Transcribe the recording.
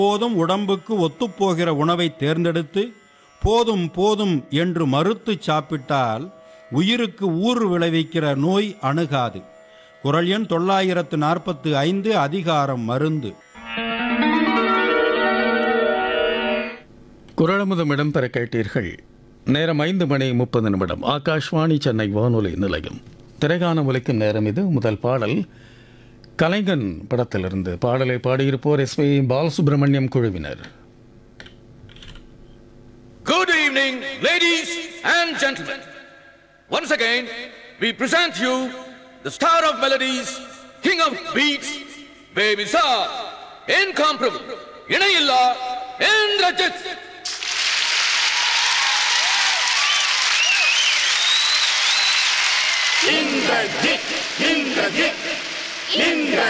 போதும் உடம்புக்கு ஒத்துப்போகிற உணவை தேர்ந்தெடுத்து போதும் போதும் என்று மறுத்து சாப்பிட்டால் உயிருக்கு ஊறு விளைவிக்கிற நோய் அணுகாது குரல் எண் தொள்ளாயிரத்து நாற்பத்து ஐந்து அதிகாரம் மருந்து குரலமுதம் இடம்பெற கேட்டீர்கள் நேரம் ஐந்து மணி முப்பது நிமிடம் ஆகாஷ்வாணி சென்னை வானொலி நிலையம் திரைகான ஒலிக்கும் நேரம் இது முதல் பாடல் கலைஞன் படத்திலிருந்து பாடலை பாடியிருப்போர் எஸ் பி பாலசுப்ரமணியம் குழுவினர் Good evening, ladies and gentlemen. Once again, we present you the star of melodies, king of beats, baby star, incomparable, இணையில்லா இந்திரஜித் இந்திரஜித் இந்திரஜித் இந்திர